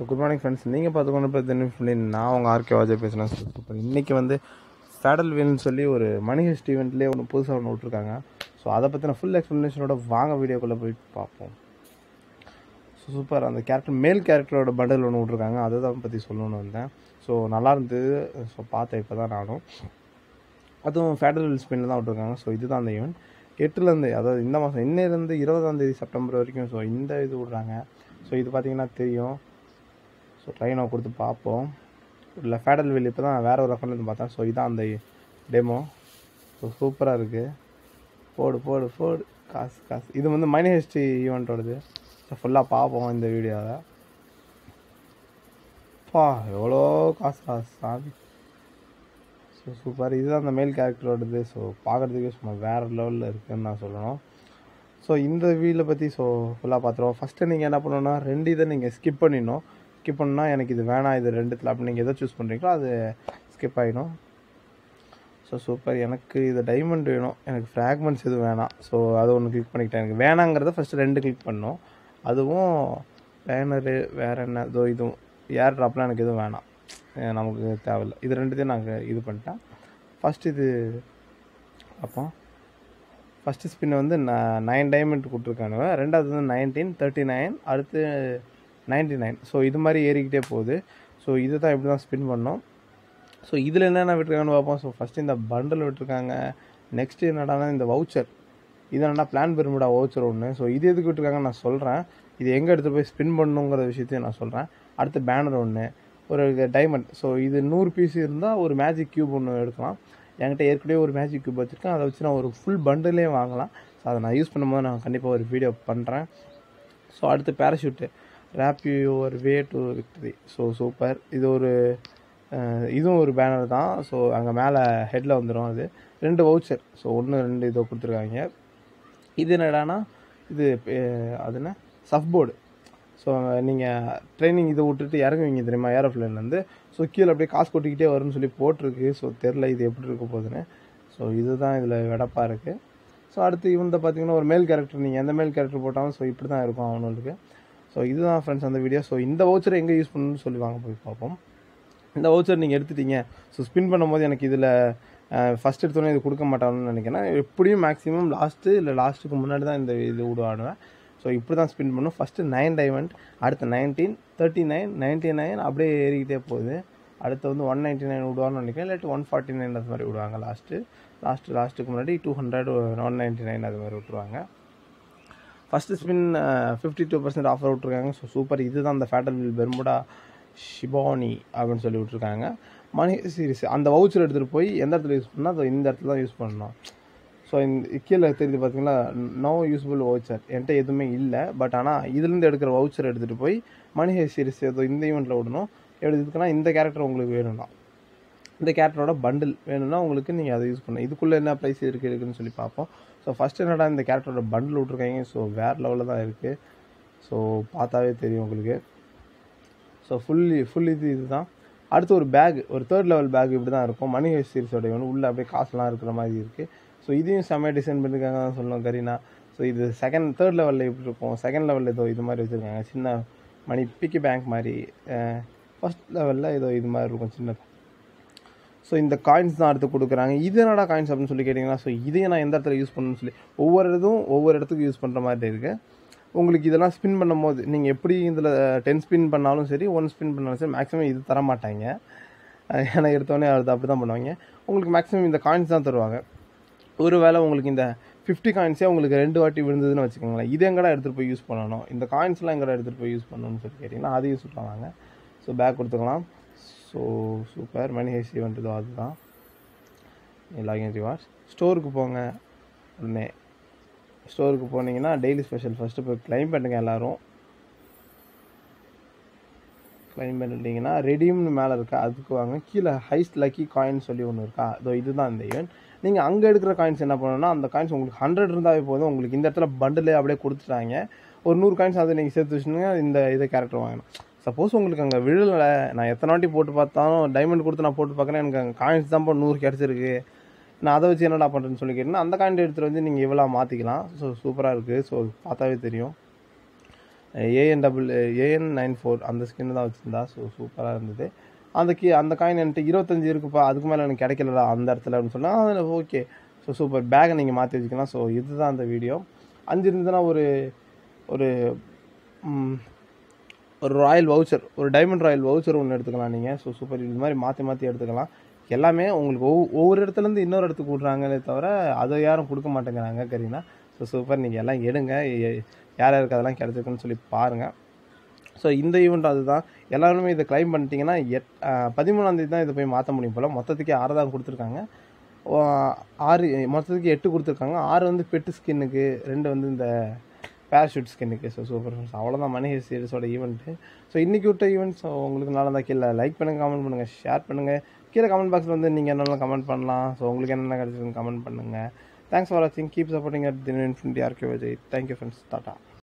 good morning friends நீங்கள் பார்த்துக்கொண்டு இப்போ சொல்லி நான் உங்கள் ஆர்கே வாஜா பேசுகிறேன் சூப்பர் இன்றைக்கி வந்து ஃபேடல் வீல்னு சொல்லி ஒரு மணிஹெஸ்ட் ஈவெண்ட்லேயே ஒன்று புதுசாக ஒன்று விட்ருக்காங்க ஸோ அதை பற்றின ஃபுல் எக்ஸ்ப்ளனேஷனோட வாங்க வீடியோக்குள்ளே போய் பார்ப்போம் ஸோ சூப்பர் அந்த கேரக்டர் மேல் கேரக்டரோட பண்டல் ஒன்று விட்ருக்காங்க அதை தான் பற்றி சொல்லணும்னு வந்தேன் ஸோ நல்லா இருந்தது ஸோ பார்த்தேன் இப்போ தான் நானும் அதுவும் ஃபேடரல் வீல் ஸ்பின்னில் தான் விட்ருக்காங்க ஸோ இதுதான் அந்த ஈவெண்ட் எட்டுலேருந்து அதாவது இந்த மாதம் இன்னையிலேருந்து இருபதாம் தேதி செப்டம்பர் வரைக்கும் ஸோ இந்த இது விட்றாங்க ஸோ இது பார்த்தீங்கன்னா தெரியும் ஸோ ட்ரைனை கொடுத்து பார்ப்போம் இல்லை ஃபேடல் வீல் இப்போ தான் வேற ஒரு அக்கௌண்ட்லேருந்து பார்த்தேன் ஸோ இதான் அந்த டெமோ ஸோ சூப்பராக இருக்குது போடு போடு போடு காசு காசு இது வந்து மைனஹெஸ்டி ஈவெண்ட்டோடது ஸோ ஃபுல்லாக பார்ப்போம் இந்த வீடியோவை பா எவ்வளோ காசா சாமி ஸோ சூப்பர் இதுதான் அந்த மேல் கேரக்டரோடது ஸோ பார்க்குறதுக்கே சும்மா வேறு லெவலில் இருக்குதுன்னு நான் சொல்லணும் ஸோ இந்த வீலை பற்றி ஸோ ஃபுல்லாக பார்த்துருவோம் ஃபஸ்ட்டு நீங்கள் என்ன பண்ணணும்னா ரெண்டு இதை நீங்கள் ஸ்கிப் பண்ணிடணும் ஸ்கிப் பண்ணால் எனக்கு இது வேணாம் இது ரெண்டுத்தில் அப்படி நீங்கள் எதை சூஸ் பண்ணுறீங்களோ அது ஸ்கிப் ஆகிடும் ஸோ சூப்பர் எனக்கு இது டைமண்ட் வேணும் எனக்கு ஃப்ராக்மெண்ட்ஸ் எதுவும் வேணாம் ஸோ அது ஒன்று கிளிக் பண்ணிக்கிட்டேன் எனக்கு வேணாங்கிறத ஃபஸ்ட்டு ரெண்டு கிளிக் பண்ணணும் அதுவும் பேனரு வேறு என்ன இதோ இதுவும் ஏர் ட்ராப்லாம் எனக்கு எதுவும் வேணாம் அஹ் நமக்கு தேவையில்லை இது ரெண்டுத்தையும் நாங்கள் இது பண்ணிட்டேன் ஃபஸ்ட் இது பார்ப்போம் ஃபஸ்ட்டு ஸ்பின் வந்து நைன் டைமண்ட் கொடுத்துருக்கானுங்க ரெண்டாவது வந்து நைன்டீன் தேர்ட்டி நைன் அடுத்து நைன்டி நைன் ஸோ இது மாதிரி ஏறிக்கிட்டே போகுது ஸோ இது தான் இப்படி தான் ஸ்பின் பண்ணோம் ஸோ இதில் என்னென்ன விட்டுருக்காங்கன்னு பார்ப்போம் ஸோ ஃபஸ்ட்டு இந்த பண்டல் விட்டுருக்காங்க நெக்ஸ்ட்டு என்னடானா இந்த வவுச்சர் இது என்னடா பிளான் பெருமிடா வவுச்சர் ஒன்று ஸோ இது எதுக்கு விட்டுருக்காங்கன்னு நான் சொல்கிறேன் இது எங்கே எடுத்து போய் ஸ்பின் பண்ணணுங்கிற விஷயத்தையும் நான் சொல்கிறேன் அடுத்து பேனர் ஒன்று ஒரு டைமண்ட் ஸோ இது நூறு பீஸ் இருந்தால் ஒரு மேஜிக் கியூப் ஒன்று எடுக்கலாம் என்கிட்ட ஏற்கனவே ஒரு மேஜிக் கியூப் வச்சுருக்கேன் அதை வச்சு நான் ஒரு ஃபுல் பண்டிலே வாங்கலாம் ஸோ அதை நான் யூஸ் பண்ணும்போது நான் கண்டிப்பாக ஒரு வீடியோ பண்ணுறேன் ஸோ அடுத்து parachute wrap your way to victory so super இது ஒரு அஹ், இதுவும் ஒரு பேனர் தான் ஸோ அங்கே மேலே ஹெட்டில் வந்துடும் அது ரெண்டு வவுச்சர் ஸோ ஒன்று ரெண்டு இதோ கொடுத்துருக்காங்க இது என்னடானா இது அஹ், அது என்ன சஃப் போர்டு ஸோ நீங்கள் ட்ரைனிங் இதை விட்டுட்டு இறங்குவீங்க தெரியுமா ஏரோப்ளேன்லேருந்து ஸோ கீழே அப்படியே காசு கொட்டிக்கிட்டே வரும்னு சொல்லி போட்டிருக்கு ஸோ தெரில இது எப்படி இருக்க போகுதுன்னு ஸோ இதுதான் இதில் வெடப்பாக இருக்குது ஸோ அடுத்து இவன் பார்த்தீங்கன்னா ஒரு மேல் கேரக்டர் நீங்கள் எந்த மேல் கேரக்டர் போட்டாலும் ஸோ இப்படி தான் இருக்கும் அவனுக்கு ஸோ இதுதான் ஃப்ரெண்ட்ஸ் அந்த வீடியோ ஸோ இந்த வவுச்சரை எங்கே யூஸ் பண்ணணும்னு சொல்லி வாங்க போய் பார்ப்போம் இந்த வவுச்சர் நீங்கள் எடுத்துட்டீங்க ஸோ ஸ்பின் பண்ணும்போது எனக்கு இதில் ஃபஸ்ட் எடுத்தோடனே இது கொடுக்க மாட்டாங்கன்னு நினைக்கிறேன் எப்படியும் மேக்ஸிமம் லாஸ்ட்டு இல்லை லாஸ்ட்டுக்கு முன்னாடி தான் இந்த இது விடுவாடுவேன் ஸோ இப்படி தான் ஸ்பின் பண்ணும் ஃபஸ்ட்டு நைன் டைமண்ட் அடுத்து nineteen thirty nine ninety nine அப்படியே ஏறிக்கிட்டே போகுது அடுத்து வந்து ஒன் நைன்ட்டி நைன் விடுவான்னு நினைக்கிறேன் இல்லாட்டி ஒன் ஃபார்ட்டி நைன் அது மாதிரி விடுவாங்க லாஸ்ட்டு லாஸ்ட்டு லாஸ்ட்டுக்கு முன்னாடி two hundred one ninety nine அது மாதிரி விட்டுருவாங்க first spin fifty two percent offer விட்ருக்காங்க ஸோ சூப்பர் இதுதான் அந்த ஃபேட்டல் வில் பெர்முடா ஷிபானி அப்படின்னு சொல்லி விட்ருக்காங்க மணி சீரிஸ் அந்த வவுச்சர் எடுத்துகிட்டு போய் எந்த இடத்துல யூஸ் பண்ணால் அது இந்த இடத்துல தான் யூஸ் பண்ணணும் ஸோ இந்த கீழே தெரியுது பார்த்தீங்களா நோ யூஸ்ஃபுல் வவுச்சர் என்கிட்ட எதுவுமே இல்லை பட் ஆனால் இதுலேருந்து எடுக்கிற வவுச்சர் எடுத்துகிட்டு போய் மணி ஹே சீரிஸ் ஏதோ இந்த ஈவெண்ட்டில் விடணும் எப்படி இதுக்குன்னா இந்த கேரக்டர் உங்களுக்கு வேணும்னா இந்த கேரக்டரோட பண்டில் வேணும்னா உங்களுக்கு நீங்கள் அதை யூஸ் பண்ணணும் இதுக்குள்ளே என்ன ப்ரைஸ் இருக்குது இருக்குன்னு சொல்லி பார்ப்போம் ஸோ ஃபஸ்ட் என்னடா இந்த கேரக்டரோட பண்டில் விட்ருக்காங்க ஸோ வேறு லெவலில் தான் இருக்குது ஸோ பார்த்தாவே தெரியும் உங்களுக்கு ஸோ ஃபுல்லி ஃபுல் இது இதுதான் அடுத்து ஒரு பேக் ஒரு தேர்ட் லெவல் பேக் இப்படி தான் இருக்கும் மணி ஹெஸ் சீரிஸோட ஒன்று உள்ளே அப்படியே காசுலாம் இருக்கிற மாதிரி இருக்குது ஸோ இதையும் செம்மையாக டிசைன் பண்ணியிருக்காங்க தான் சொல்லணும் கரீனா ஸோ இது செகண்ட் தேர்ட் லெவலில் எப்படி இருக்கும் செகண்ட் லெவலில் ஏதோ இது மாதிரி வச்சுருக்காங்க சின்ன மணி பிக்கி பேங்க் மாதிரி ஃபஸ்ட் லெவலில் ஏதோ இது மாதிரி இருக்கும் சின்ன ஸோ இந்த காயின்ஸ் தான் அடுத்து கொடுக்குறாங்க இது என்னடா காயின்ஸ் அப்படின்னு சொல்லி கேட்டிங்கன்னா ஸோ இதையும் நான் எந்த இடத்துல யூஸ் பண்ணணும்னு சொல்லி ஒவ்வொரு இதுவும் ஒவ்வொரு இடத்துக்கு யூஸ் பண்ணுற மாதிரி இருக்குது உங்களுக்கு இதெல்லாம் ஸ்பின் பண்ணும்போது நீங்கள் எப்படி இதில் டென் ஸ்பின் பண்ணாலும் சரி ஒன் ஸ்பின் பண்ணாலும் சரி மேக்ஸிமம் இது தர மாட்டாங்க அஹ் ஏன்னா எடுத்தோடனே அது அப்படி தான் பண்ணுவாங்க உங்களுக்கு மேக்ஸிமம் இந்த காயின்ஸ் தான் தருவாங்க ஒருவேளை உங்களுக்கு இந்த ஃபிஃப்டி காயின்ஸே உங்களுக்கு ரெண்டு வாட்டி விழுந்ததுன்னு வச்சுக்கோங்களேன் இது எங்கடா எடுத்துகிட்டு போய் யூஸ் பண்ணணும் இந்த காயின்ஸ்லாம் எங்கடா எடுத்துகிட்டு போய் யூஸ் பண்ணணும்னு சொல்லி கேட்டிங்கன்னா அதையும் சொல்லுவாங்க ஸோ பேக் கொடுத்துக்கலாம் so super money has event இதோ அதுதான் லாகின் ரிவார்ட்ஸ் ஸ்டோருக்கு போங்க உடனே ஸ்டோருக்கு போனீங்கன்னா டெய்லி ஸ்பெஷல் ஃபஸ்ட்டு போய் க்ளைம் பண்ணுங்க எல்லோரும் க்ளைம் பண்ணிட்டீங்கன்னா ரெடீம்னு மேலே இருக்கா அதுக்கு வாங்க கீழே ஹைஸ்ட் லக்கி காயின் சொல்லி ஒன்று இருக்கா அதோ இதுதான் இந்த ஈவெண்ட் நீங்கள் அங்கே எடுக்கிற காயின்ஸ் என்ன பண்ணணும்னா அந்த காயின்ஸ் உங்களுக்கு ஹண்ட்ரட் இருந்தாவே போதும் உங்களுக்கு இந்த இடத்துல பண்டிலே அப்படியே கொடுத்துட்டாங்க ஒரு நூறு காயின்ஸ் அதை நீங்கள் சேர்த்து வச்சுருந்தீங்க இந்த இதை கேரக்டர் வாங்கணும் சப்போஸ் உங்களுக்கு அங்கே விழலை நான் எத்தனை வாட்டி போட்டு பார்த்தாலும் டைமண்ட் கொடுத்து நான் போட்டு பார்க்குறேன் எனக்கு அங்கே காயின்ஸ் தான் நூறு கிடச்சிருக்கு நான் அதை வச்சு என்னடா பண்ணுறேன்னு சொல்லி கேட்டிங்கன்னா அந்த காயின் எடுத்துகிட்டு வந்து நீங்கள் இவ்வளோ மாற்றிக்கலாம் ஸோ சூப்பராக இருக்குது ஸோ பார்த்தாவே தெரியும் A N double A N nine four அந்த ஸ்கின் தான் வச்சுருந்தா ஸோ சூப்பராக இருந்தது அந்த கீ அந்த காயின் என்கிட்ட இருபத்தஞ்சி இருக்குப்பா அதுக்கு மேலே எனக்கு கிடைக்கலடா அந்த இடத்துல அப்படின்னு சொன்னால் அதில் ஓகே ஸோ சூப்பர் பேக்கை நீங்கள் மாற்றி வச்சுக்கலாம் ஸோ இதுதான் அந்த வீடியோ அஞ்சு இருந்ததுன்னா ஒரு ஒரு ம், ஒரு ராயல் வவுச்சர் ஒரு டைமண்ட் ராயல் வவுச்சர் ஒன்று எடுத்துக்கலாம் நீங்கள் ஸோ சூப்பர் இது மாதிரி மாற்றி மாற்றி எடுத்துக்கலாம் எல்லாமே உங்களுக்கு ஒவ்வொரு ஒவ்வொரு இடத்துலேருந்து இன்னொரு இடத்துக்கு விட்றாங்களே தவிர அதை யாரும் கொடுக்க மாட்டேங்கிறாங்க கரீனா ஸோ சூப்பர் நீங்கள் எல்லாம் எடுங்க எ- யார் யாருக்கு அதெல்லாம் கிடச்சிருக்குன்னு சொல்லி பாருங்கள் ஸோ இந்த ஈவெண்ட் அதுதான் எல்லாருமே இதை கிளைம் பண்ணிட்டீங்கன்னா எட் பதிமூணாந்தேதி தான் இதை போய் மாற்ற முடியும் போல் மொத்தத்துக்கே ஆறு தான் கொடுத்துருக்காங்க ஓ, ஆறு மொத்தத்துக்கு எட்டு கொடுத்துருக்காங்க ஆறு வந்து பெட்டு ஸ்கின்னுக்கு ரெண்டு வந்து இந்த பேராஷூட் ஸ்கின்னுக்கு ஸோ சூப்பர் ஃப்ரெண்ட்ஸ் அவ்வளோதான் மணி சீரிஸோட ஈவெண்ட்டு ஸோ இன்றைக்கி விட்ட ஈவெண்ட்ஸ் உங்களுக்கு நல்லா இருந்தால் கீழே லைக் பண்ணுங்கள் கமெண்ட் பண்ணுங்கள் ஷேர் பண்ணுங்கள் கீழே கமெண்ட் பாக்ஸில் வந்து நீங்கள் என்னெல்லாம் கமெண்ட் பண்ணலாம் ஸோ உங்களுக்கு என்னென்ன கிடச்சிருக்குன்னு கமெண்ட் பண்ணுங்கள் தேங்க்ஸ் ஃபார் வாட்சிங் keep supporting at thin infinity RK Vijay thank you friends tata